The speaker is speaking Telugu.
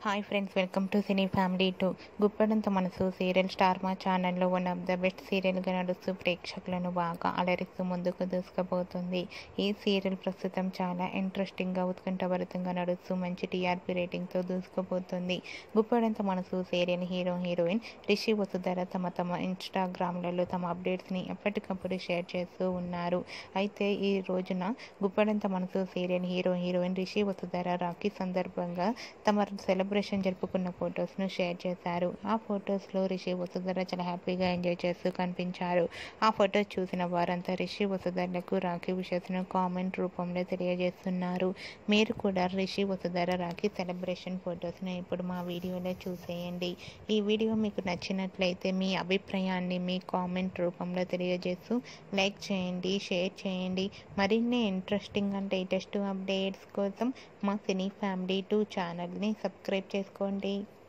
hi friends welcome to cine family two Guppedantha Manasu serial star మా ఛానల్లో వన్ ఆఫ్ ద బెస్ట్ సీరియల్గా నడుస్తూ ప్రేక్షకులను బాగా అలరిస్తూ ముందుకు దూసుకుపోతుంది ఈ సీరియల్ ప్రస్తుతం చాలా ఇంట్రెస్టింగ్గా ఉత్కంఠభరితంగా నడుస్తూ మంచి టీఆర్పీ రేటింగ్తో దూసుకుపోతుంది Guppedantha Manasu serial hero heroine Rishi Vasudhara తమ తమ ఇన్స్టాగ్రామ్లలో తమ అప్డేట్స్ని ఎప్పటికప్పుడు షేర్ చేస్తూ ఉన్నారు అయితే ఈ రోజున Guppedantha Manasu serial hero heroine Rishi Vasudhara Rakhi సందర్భంగా తమ సెలబ్రేషన్ జరుపుకున్న ఫొటోస్ను షేర్ చేశారు ఆ ఫొటోస్లో రిషి వసుధర చాలా హ్యాపీగా ఎంజాయ్ చేస్తూ కనిపించారు ఆ ఫొటోస్ చూసిన వారంతా రిషి వసుధరలకు రాఖీ విషయస్ను కామెంట్ రూపంలో తెలియజేస్తున్నారు మీరు కూడా రిషి వసుధర రాఖీ సెలబ్రేషన్ ఫొటోస్ను ఇప్పుడు మా వీడియోలో చూసేయండి ఈ వీడియో మీకు నచ్చినట్లయితే మీ అభిప్రాయాన్ని మీ కామెంట్ రూపంలో తెలియజేస్తూ లైక్ చేయండి షేర్ చేయండి మరిన్ని ఇంట్రెస్టింగ్ అండ్ లేటెస్ట్ అప్డేట్స్ కోసం మా సినీ ఫ్యామిలీ టూ ఛానల్ని సబ్స్క్రైబ్ చేసుకోండి